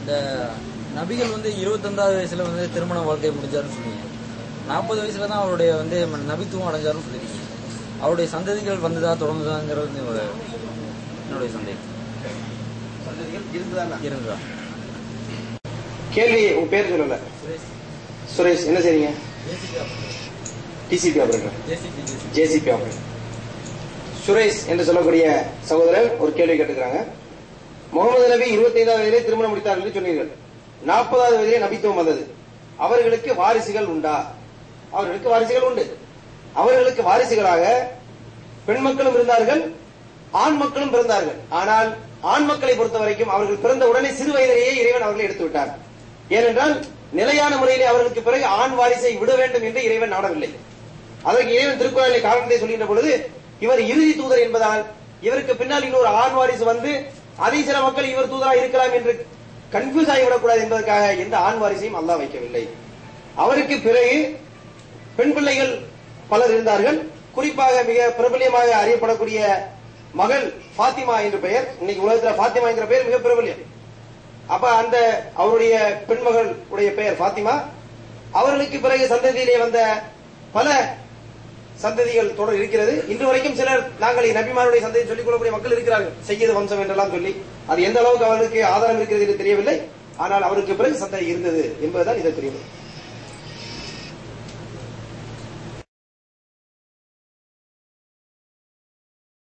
இந்த நபிகள் வந்து இருபத்தொன்பதாவது வயசுல வந்து திருமண வாழ்க்கை முடிஞ்சாருன்னு சொன்னீங்க நாற்பது வயசுல தான் அவருடைய வந்து நபித்துவம் அடைஞ்சாருன்னு சொல்லியிருக்கீங்க அவருடைய சந்ததிகள் வந்ததா தொடர்ந்துதாங்கிறது என்னோட என்னுடைய சந்தேகம் சந்ததிகள் இருந்துதானா இருந்ததா கேள்வி உங்க பேர் சொல்லல சுரேஷ் என்ன செய்றீங்க DCB operator JCB operator Suresh என்று சொல்லக்கூடிய சகோதரர் ஒரு கேள்வி கேட்டுக்கிறாங்க முகமது நபி 25வது வயதிலே திருமணம் முடித்தார் என்று சொன்னீர்கள் நாற்பதாவது வயதிலே நபித்துவம் வந்தது அவர்களுக்கு வாரிசுகள் உண்டா அவர்களுக்கு வாரிசுகள் உண்டு அவர்களுக்கு வாரிசுகளாக பெண் மக்களும் இருந்தார்கள் ஆண் மக்களும் பிறந்தார்கள் ஆனால் ஆண் மக்களை பொறுத்த வரைக்கும் அவர்கள் பிறந்த உடனே சிறு வயதிலேயே இறைவன் அவர்களை எடுத்து விட்டார் ஏனென்றால் நிலையான முறையிலே அவர்களுக்கு பிறகு ஆண் வாரிசை விட வேண்டும் என்று இறைவன் நாடவில்லை அதற்கு இறைவன் திருக்குறளை காரணத்தை சொல்கின்ற பொழுது இவர் இறுதி தூதர் என்பதால் இவருக்கு பின்னால் இன்னொரு ஆண் வாரிசு வந்து அதை சில மக்கள் இவர் தூதராக இருக்கலாம் என்று கன்ஃபியூஸ் ஆகிவிடக்கூடாது என்பதற்காக எந்த ஆண் வாரிசையும் அல்லாஹ் வைக்கவில்லை அவருக்கு பிறகு பெண் பிள்ளைகள் பலர் இருந்தார்கள் குறிப்பாக மிக பிரபலியமாக அறியப்படக்கூடிய மகள் ஃபாத்திமா என்று பெயர் இன்னைக்கு உலகத்துல ஃபாத்திமா என்கிற பெயர் மிக பிரபலியம் அப்ப அந்த அவருடைய பெண்மகள் உடைய பெயர் ஃபாத்திமா அவர்களுக்கு பிறகு சந்ததியிலே வந்த பல சந்ததிகள் தொடர் இருக்கிறது இன்று வரைக்கும் சிலர் நாங்கள் நபிமாருடைய சந்ததி சொல்லிக் கொள்ளக்கூடிய மக்கள் இருக்கிறார்கள் செய்யது வம்சம் என்றெல்லாம் சொல்லி அது எந்த அளவுக்கு அவர்களுக்கு ஆதாரம் இருக்கிறது என்று தெரியவில்லை ஆனால் அவருக்கு பிறகு சந்ததி இருந்தது என்பதுதான் இதை தெரியும்